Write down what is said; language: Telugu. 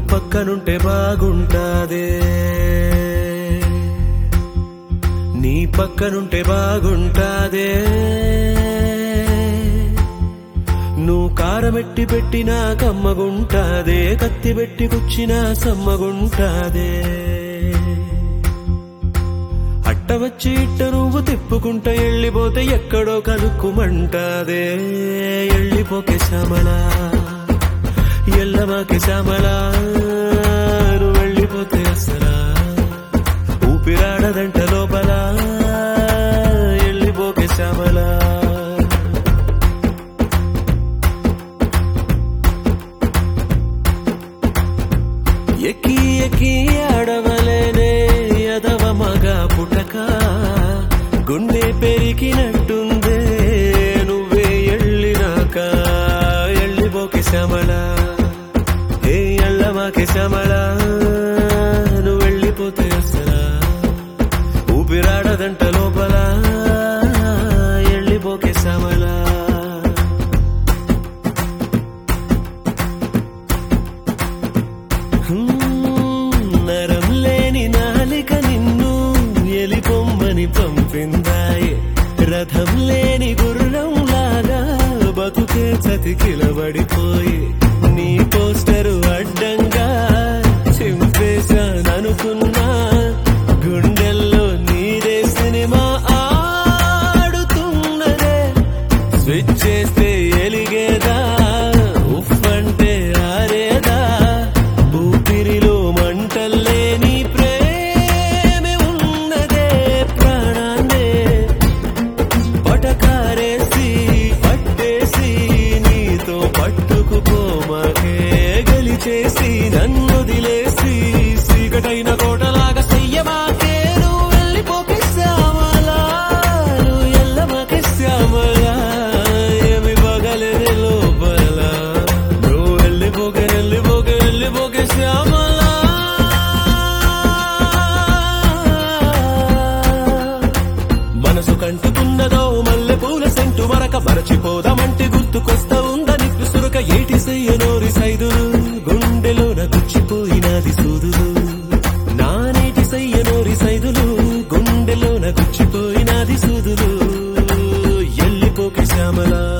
పక్కనుంటే బాగుంటాదే నీ పక్కనుంటే బాగుంటాదే నువ్వు కారమెట్టి పెట్టినా కమ్మగుంటాదే కత్తి పెట్టి కుచ్చినా సమ్మగుంటాదే అట్ట వచ్చి ఇట్ట నువ్వు తిప్పుకుంటా ఎళ్ళిపోతే ఎక్కడో కలుక్కుమంటాదే ఎళ్ళిపోకే శ్యామలా ఎల్లమాకే శ్యామలా నువ్వు వెళ్ళిపోతే అసలా ఊపిరాడదంట లోపల ఎళ్ళిపోకే శ్యామలా ఎక్కి ఎక్కి ఆడవలేనే ఎదవ మగ పుటక గుండె పెరిగినట్టుందే నువ్వే ఎళ్ళినాక ఎళ్ళిపోకి శ్యామల ఏ ఎళ్ళమాకి శ్యామల నువ్వు వెళ్ళిపోతే అసలా ఊపిరాడదంట లోపల ఎళ్ళిపోకే శ్యామలా హ్మ్, నరం లేని నాలిక నిన్ను ఎలిపొమ్మని పంపిందాయే రథం లేని గుర్రం లాగా బతుకే చతికిలబడిపోయి నీ పోస్టరు అడ్డంగా చింపేశాననుకున్నా గుండెల్లో నీదే సినిమా ఆడుతున్నదే స్విచ్ చేస్తే ఎలిగేదా ఉఫ్ అంటే ఆరేదా ఊపిరిలో మంటల్లే నీ ప్రేమే ఉన్నదే ప్రాణాన్నే పటకారేసి పట్టేసి నీతో పట్టుకుపోమాకే గలిచేసి నన్ను వదిలేసి సీకటైన కోటలాగా చెయ్యమాకే నువ్వు వెళ్ళిపోకే శ్యామలా నువ్వు ఎల్లమాకే శ్యామలా ఏమి పగలేని లోపల నువ్వు వెళ్ళిపోకే వెళ్ళిపోకే వెళ్ళిపోకే శ్యామలా మనసు కంటుకున్నదో మల్లె పూల సెంటు మరక మరచిపోదామంటే గుర్తుకొస్తా ఉందని సురక ఏటి సయ్యనోరి సైదులు గుండెలోన గుచ్చిపోయినది సూదులు నానేటి సయ్యనోరి సైదులు గుండెలోన గుచ్చిపోయినది సూదులు ఎల్లిపోకి శ్యామలా